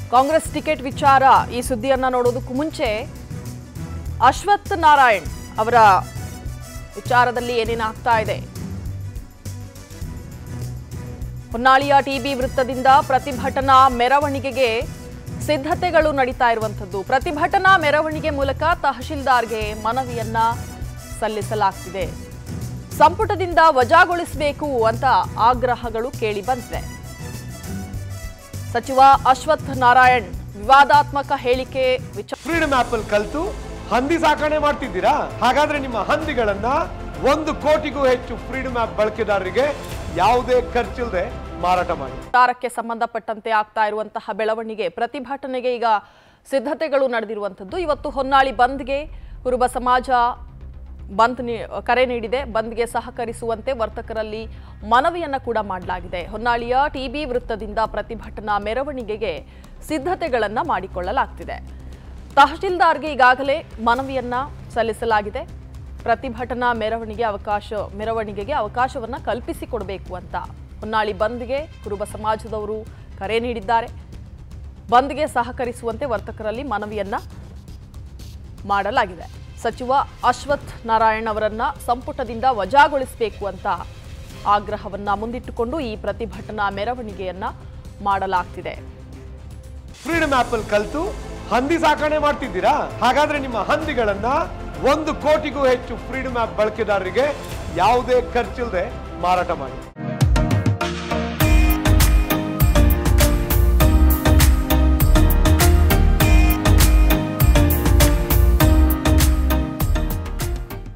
Congress ticket ವಿಚಾರ ಈ ಸುದ್ದಿಯನ್ನ ನೋಡೋದಕ್ಕೂ ಮುಂಚೆ ಅಶ್ವಥ್ ನಾರಾಯಣ್ ಅವರ ವಿಚಾರದಲ್ಲಿ ಏನೇನಾಗ್ತಾ ಇದೆ ಹೊನ್ನಾಳಿಯ ಟಿಬಿ ವೃತ್ತದಿಂದ ಪ್ರತಿಭಟನಾ ಮೆರವಣಿಗೆಗೆ ಸಿದ್ಧತೆಗಳು ನಡೀತಾ ಇರುವಂಥದ್ದು ಪ್ರತಿಭಟನಾ ಮೆರವಣಿಗೆ ಮೂಲಕ ತಹಶೀಲ್ದಾರ್ಗೆ ಮನವಿಯನ್ನ ಸಲ್ಲಿಸಲಾಗ್ತಿದೆ ಸಂಪುಟದಿಂದ ವಜಾಗೊಳಿಸಬೇಕು ಅಂತ ಆಗ್ರಹಗಳು ಕೇಳಿ ಬಂದಿದೆ ಸಚಿವ ಅಶ್ವಥ್ ನಾರಾಯಣ್ ವಿವಾದಾತ್ಮಕ ಹೇಳಿಕೆ ವಿಚಾರ ಫ್ರೀಡಮ್ ಆಪ್ ಅಲ್ಲಿ ಕಲ್ತು ಹಂದಿ ಸಾಕಣೆ ಮಾಡ್ತಿದ್ದೀರಾ ಹಾಗಾದ್ರೆ ನಿಮ್ಮ ಹಂದಿಗಳನ್ನ ಒಂದು ಕೋಟಿಗೂ ಹೆಚ್ಚು ಫ್ರೀಡಮ್ ಆಪ್ ಬಳಕೆದಾರರಿಗೆ ಯಾವುದೇ ಖರ್ಚಿಲ್ಲದೆ ಮಾರಾಟ ಮಾಡಿ ವಿಚಾರಕ್ಕೆ ಸಂಬಂಧಪಟ್ಟಂತೆ ಆಗ್ತಾ ಇರುವಂತಹ ಬೆಳವಣಿಗೆ ಪ್ರತಿಭಟನೆಗೆ ಈಗ ಸಿದ್ಧತೆಗಳು ನಡೆದಿರುವಂಥದ್ದು ಇವತ್ತು ಹೊನ್ನಾಳಿ ಬಂದ್ಗೆ ಕುರುಬ ಸಮಾಜ ಬಂದ್ ನೀ- ಕರೆ ನೀಡಿದೆ ಬಂದ್ಗೆ ಸಹಕರಿಸುವಂತೆ ವರ್ತಕರಲ್ಲಿ ಮನವಿಯನ್ನ ಕೂಡ ಮಾಡಲಾಗಿದೆ ಹೊನ್ನಾಳಿಯ ಟಿಬಿ ವೃತ್ತದಿಂದ ಪ್ರತಿಭಟನಾ ಮೆರವಣಿಗೆಗೆ ಸಿದ್ಧತೆಗಳನ್ನ ಮಾಡಿಕೊಳ್ಳಲಾಗ್ತಿದೆ ತಹಶೀಲ್ದಾರ್ಗೆ ಈಗಾಗಲೇ ಮನವಿಯನ್ನ ಸಲ್ಲಿಸಲಾಗಿದೆ ಪ್ರತಿಭಟನಾ ಮೆರವಣಿಗೆ ಅವಕಾಶ ಮೆರವಣಿಗೆಗೆ ಅವಕಾಶವನ್ನ ಕಲ್ಪಿಸಿಕೊಡಬೇಕು ಅಂತ ಹೊನ್ನಾಳಿ ಬಂದ್ಗೆ ಕುರುಬ ಸಮಾಜದವರು ಕರೆ ನೀಡಿದ್ದಾರೆ ಬಂದ್ಗೆ ಸಹಕರಿಸುವಂತೆ ವರ್ತಕರಲ್ಲಿ ಮನವಿಯನ್ನ ಮಾಡಲಾಗಿದೆ ಸಚಿವ ಅಶ್ವಥ್ ನಾರಾಯಣ್ ಅವರನ್ನ ಸಂಪುಟದಿಂದ ವಜಾಗೊಳಿಸಬೇಕು ಅಂತ ಆಗ್ರಹವನ್ನ ಮುಂದಿಟ್ಟುಕೊಂಡು ಈ ಪ್ರತಿಭಟನಾ ಮೆರವಣಿಗೆಯನ್ನ ಮಾಡಲಾಗ್ತಿದೆ ಫ್ರೀಡಮ್ ಆಪ್ ಅಲ್ಲಿ ಕಲ್ತು ಹಂದಿ ಸಾಕಣೆ ಮಾಡ್ತಿದ್ದೀರಾ ಹಾಗಾದ್ರೆ ನಿಮ್ಮ ಹಂದಿಗಳನ್ನ ಒಂದು ಕೋಟಿಗೂ ಹೆಚ್ಚು ಫ್ರೀಡಮ್ ಆಪ್ ಬಳಕೆದಾರರಿಗೆ ಯಾವುದೇ ಖರ್ಚಿಲ್ಲದೆ ಮಾರಾಟ ಮಾಡಿ